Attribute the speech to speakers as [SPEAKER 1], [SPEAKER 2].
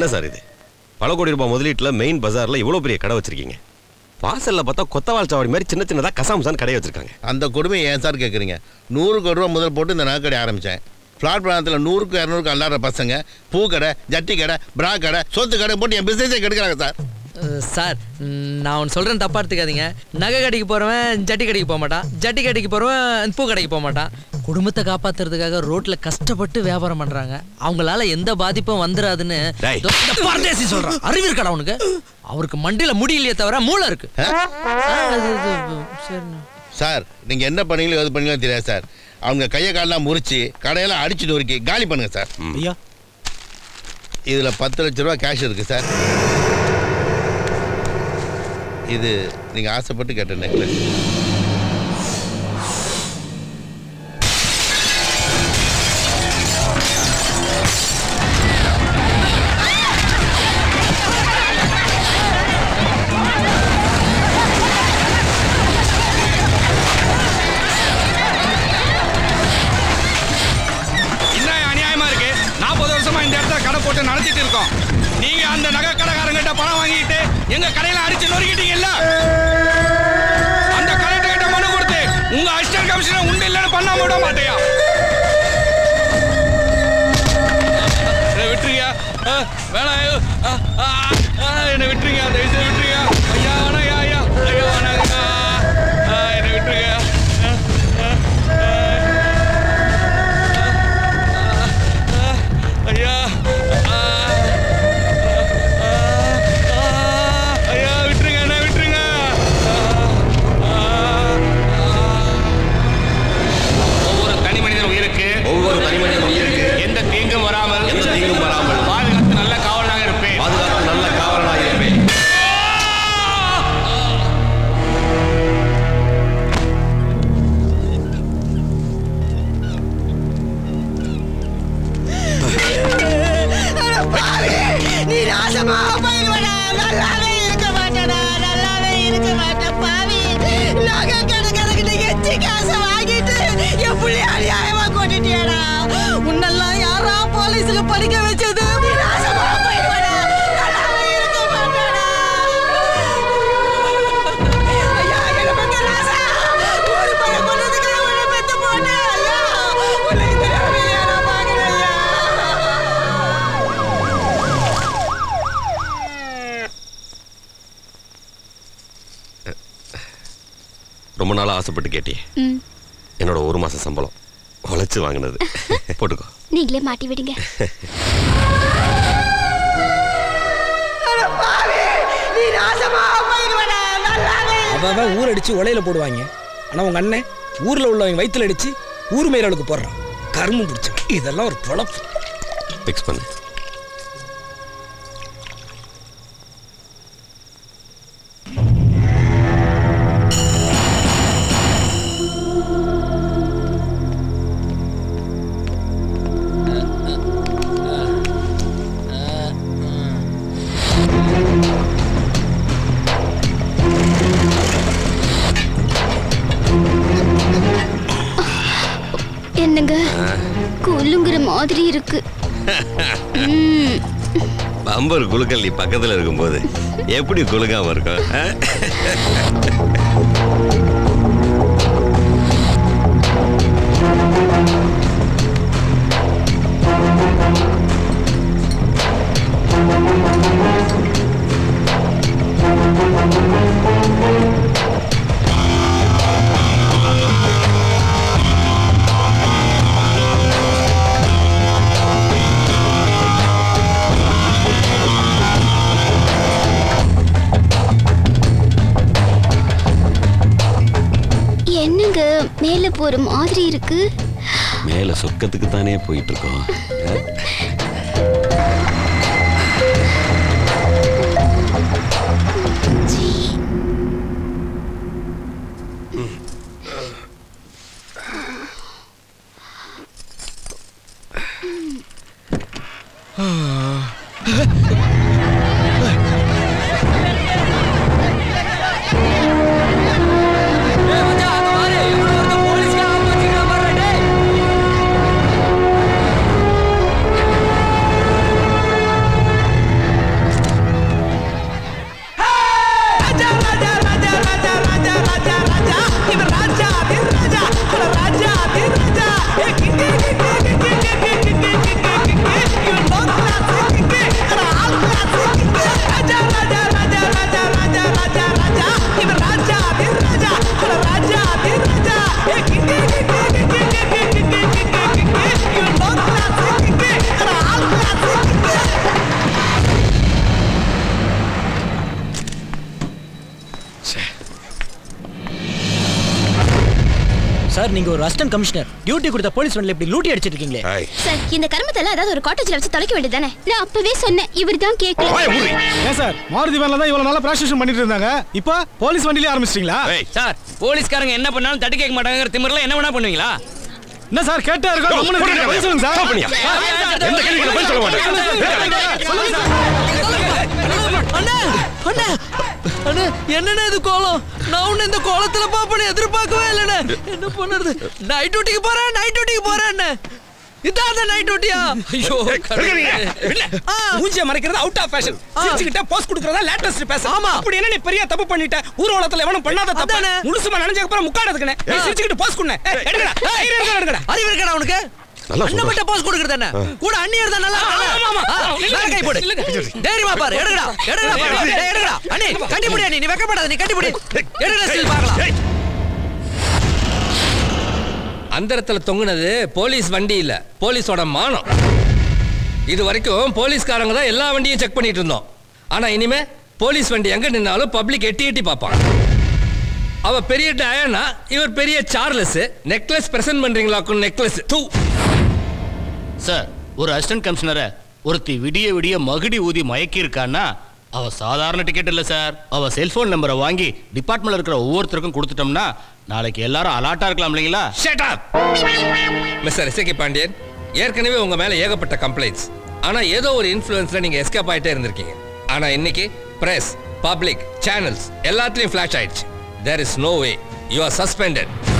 [SPEAKER 1] என்ன சார் இது பல கோடி ரூபாய் முதலீட்டில் மெயின் பஜாரில் இவ்வளோ பெரிய கடை வச்சிருக்கீங்க வாசல்ல பார்த்தா கொத்தவால் சாவடி மாதிரி சின்ன சின்னதாக கசாமுசான் கடையை வச்சிருக்காங்க
[SPEAKER 2] அந்த கொடுமை ஏன் சார் கேட்குறீங்க நூறு கோடி ரூபா முதல் போட்டு இந்த நகைக்கடை ஆரம்பித்தேன் ஃப்ளாட் பிராணத்தில் நூறுக்கு இரநூறுக்கு அல்லாத பசங்க பூ கடை ஜட்டி கடை பிரா கடை சொத்து கடை போட்டு என் பிஸ்னஸே கெடுக்கிறாங்க சார்
[SPEAKER 3] அஹ், சார் ம், நான் ஒன்று சொல்கிறேன் தப்பா எடுத்துக்காதீங்க நகை கடைக்கு போகிறவன் ஜட்டி கடைக்கு போக மாட்டான் ஜட்டி கடைக்கு போகிறவன் பூ கடைக்கு போக மாட்டான் குடும்பத்தை காப்பாத்துறதுக்காக ரோட்ல கஷ்டப்பட்டு வியாபாரம் பண்றாங்க அவங்களால எந்த பாதிப்பும் வந்துடாதுன்னு
[SPEAKER 1] டேய்.
[SPEAKER 3] இதோ இந்த பரதேசி சொல்றான் அறிவு இருக்கடா அவனுக்கு அவருக்கு மண்டியில முடியலையே தவிர மூளை இருக்கு ஆ, அது, இது, சரிண்ணா
[SPEAKER 2] சார் நீங்கள் என்ன பண்ணீங்களோ எது பண்ணீங்களோ தெரியாது சார் அவங்க கையை காலெல்லாம் முறிச்சு கடையெல்லாம் அடிச்சு நொறுக்கி காலி பண்ணுங்க சார்
[SPEAKER 4] ஐயா
[SPEAKER 2] இதில் பத்து லட்ச ரூபா கேஷ் இருக்குது சார் இது நீங்கள் ஆசைப்பட்டு கேட்ட நெக்லஸ்
[SPEAKER 5] என்ன அநியாயமா இருக்கு நாற்பது வருஷமா இந்த இடத்துல கடை போட்டு நடத்திட்டு இருக்கோம் நீங்க அந்த நகை கடைக்காரங்கிட்ட பணம் வாங்கிட்டு எங்க கடையில அடிச்சு நொறுக்கிட்டீங்கல்ல அந்த கலெக்டர் கிட்ட மனு கொடுத்து உங்க அசிஸ்டன்ட் கமிஷனர் உண்டு இல்லைன்னு பண்ணாம விட மாட்டேயா என்னை விட்டுருங்க ஆ, வேணாம் ஐயோ. ஆ, ஆ, ஆ, என்னை விட்டுருங்க தயவு செய்து விட்டுருங்க ஐயா வேணாம் ஐயா ஐயா ஐயா வேணாம் ஐயா. ஆ, என்னை விட்டுருங்க ஆ, ஆ, ஆ. ஐயா ஆ, ஆ, ஆ, ஐயா விட்டுருங்க என்ன விட்டுருங்க ஆ, ஆ. ஒவ்வொரு தனி மனிதன் உயிருக்கு
[SPEAKER 1] ஒவ்வொரு தனி மனிதன் உயிருக்கு
[SPEAKER 5] எந்த தீங்கும் வராமல்
[SPEAKER 1] எந்த தீங்கும் வராமல்
[SPEAKER 5] பாதுகாத்து நல்ல காவலாக இருப்பேன்
[SPEAKER 1] பாதுகாத்து நல்ல காவலனாக இருப்பேன்
[SPEAKER 6] நீ நாசமா போயிடுவடா நல்லாவே இருக்க மாட்டடா நல்லாவே இருக்க மாட்ட பாவி நகை கணக்கறக்கிட்ட எச்சி காசை வாங்கிட்டு என் புள்ளைய அநியாயமா கொண்டுட்டியடா உன்னெல்லாம் யாரா போலீஸுக்கு படிக்க வச்சது நீ நாசமா போயிடுவடா நல்லாவே இருக்க மாட்டடா ஐயா என்ன பண்ற ராசா ஒரு பையன் கொண்டதுக்காக உன்னை பெத்து போட்டேன் ஐயா உன்னை இந்த நிலைமையில நான் பார்க்கறேன் ஐயா
[SPEAKER 1] ரொம்ப நாளா ஆசைப்பட்டு கேட்டியே
[SPEAKER 7] ம்
[SPEAKER 1] என்னோட ஒரு மாசம் சம்பளம் உழைச்சு வாங்கினது போட்டுக்கோ
[SPEAKER 7] நீங்களே மாட்டி விடுங்க
[SPEAKER 6] அட பாவி நீ நாசமா போயிடுவடா நல்லாவே
[SPEAKER 4] அவ அவன் ஊர் அடிச்சு உலையில போடுவாங்க ஆனா உங்க அண்ணன் ஊர்ல உள்ளவங்க வயித்துல அடிச்சு ஊர் மேயர்களுக்கு போடுறான் கரும்பு பிடிச்சவன் இதெல்லாம் ஒரு பொழப்பு
[SPEAKER 1] ஃபிக்ஸ் பண்ணு
[SPEAKER 7] என்னங்க குலுங்குற மாதிரி இருக்கு ம்,
[SPEAKER 1] பம்பர் குலுக்கல் நீ பக்கத்துல இருக்கும்போது எப்படி குலுக்காம இருக்கும் ஆ?
[SPEAKER 7] என்னங்க மேல போற மாதிரி இருக்கு
[SPEAKER 1] மேல சொக்கத்துக்கு தானே போயிட்டு இருக்கோம் ஆ?
[SPEAKER 3] ஏய் மச்சான், அங்க பாரு, எவனோ ஒருத்தன் போலீஸ்காரன் ஆப்பு வச்சிருக்கான் பாருடா, டேய்.
[SPEAKER 8] சார் நீங்க ஒரு அசிஸ்டன்ட் கமிஷனர் டியூட்டி கொடுத்த போலீஸ் வண்டில இப்படி லூட்டி அடிச்சிட்டு இருக்கீங்களே
[SPEAKER 1] ஏய்,
[SPEAKER 7] சார் இந்த கருமத்தெல்லாம் ஏதாவது ஒரு காட்டேஜ்ல வச்சு தொலைக்க வேண்டியதானே நான் அப்பவே சொன்னேன் இவர் தான் கேட்கல
[SPEAKER 1] வாயை மூடு.
[SPEAKER 9] ஏன் சார் மாருதி வேன்ல தான் இவ்வளவு நாளா பிராக்டிஸ் பண்ணிட்டு இருந்தாங்க இப்போ போலீஸ் வண்டியிலே ஆரம்பிச்சிட்டீங்களா
[SPEAKER 1] ஏய்,
[SPEAKER 10] சார் போலீஸ்காரங்க என்ன பண்ணாலும் தட்டி கேட்க மாட்டாங்கிற திமிரில் என்ன வேணா பண்ணுவீங்களா
[SPEAKER 9] என்ன சார் கேட்டா இருக்கோம் கம்முனு
[SPEAKER 1] போடுங்க,
[SPEAKER 9] இருக்கீங்க. பதில் சொல்லுங்க சார்
[SPEAKER 1] stop பண்ணியா? எந்த கேள்விக்கு பதில் சொல்ல மாட்டேன்
[SPEAKER 3] அண்ணா அண்ணா அண்ணா என்னண்ணே இது கோலம் நான் உன்னை இந்த கோலத்துல பாப்பேன்னு எதிர்பார்க்கவே இல்லைண்ணே என்ன பண்ணுறது நைட் டியூட்டிக்கு போறேன் நைட் டியூட்டிக்கு போறேன் அண்ணே இதான் அந்த நைட் டியூட்டியா ஐயோ கடவுளே. ஆ,
[SPEAKER 4] மூஞ்சிய மறைக்கிறது அவுட் ஆஃப் ஃபேஷன் சிரிச்சுக்கிட்ட போஸ்ட் கொடுக்கறதா லேட்டஸ்ட் பேச
[SPEAKER 3] ஆமா.
[SPEAKER 4] அப்படி என்ன நீ பெரிய தப்பு பண்ணிட்ட ஊர்வலத்துல எவனும் பண்ணாத தப்பு
[SPEAKER 3] அதானே.
[SPEAKER 4] முழுசுமா நனைஞ்சதுக்கு அப்புறம் முக்காடதுக்குனே நீ சிரிச்சுக்கிட்டு போஸ்ட் குண்ணே எடுங்கடா ஏய், எடுங்கடா எடுங்கடா
[SPEAKER 3] அறிவு இருக்கடா உனக்கு
[SPEAKER 1] நல்லா
[SPEAKER 3] அண்ணன்
[SPEAKER 1] சொல்றா.
[SPEAKER 3] மட்டும் போஸ் கொடுக்கறது என்ன கூட அண்ணியர் தான் நல்லா
[SPEAKER 4] ஆமா, ஆமா.
[SPEAKER 3] ஆ, மேல கை போடு தைரியமா பாரு எடுங்கடா எடுங்கடா பாரு டேய், எடுங்கடா அண்ணி கட்டி புடி அண்ணி நீ வெக்கப்படாத நீ கட்டி புடி எடுங்கடா ஸ்டில் பார்க்கலாம்
[SPEAKER 10] அந்தரத்துல தொங்குனது போலீஸ் வண்டி இல்ல போலீஸோட மானம் இது வரைக்கும் போலீஸ்காரங்க தான் எல்லா வண்டியும் செக் பண்ணிட்டு இருந்தோம் ஆனா இனிமே போலீஸ் வண்டி எங்க நின்னாலும் பப்ளிக் எட்டி எட்டி பார்ப்பான் அவ பெரிய டயானா இவர் பெரிய சார்லஸ் நெக்லஸ் பிரசன்ட் பண்றீங்களாக்கும் நெக்லஸ் தூ
[SPEAKER 11] சார் ஒரு அசிஸ்டன்ட் கமிஷனரை ஒருத்தி விடிய விடிய மகுடி ஊதி மயக்கி இருக்கான்னா அவ சாதாரண டிக்கெட் இல்ல சார் அவ செல்போன் நம்பரை வாங்கி டிபார்ட்மெண்ட்ல இருக்கிற ஒவ்வொருத்தருக்கும் கொடுத்துட்டோம்னா நாளைக்கு எல்லாரும் அலாட்டா இருக்கலாம் இல்லைங்களா
[SPEAKER 10] shut up mister SK Pandian ஏற்கனவே உங்க மேல ஏகப்பட்ட கம்ப்ளைண்ட்ஸ் ஆனா ஏதோ ஒரு இன்ஃப்ளூயன்ஸ்ல நீங்க எஸ்கேப் ஆயிட்டே இருந்திருக்கீங்க ஆனா இன்னைக்கு பிரஸ் பப்ளிக் சேனல்ஸ் எல்லாத்துலயும் ஃபிளாஷ் ஆயிடுச்சு there is no way you are suspended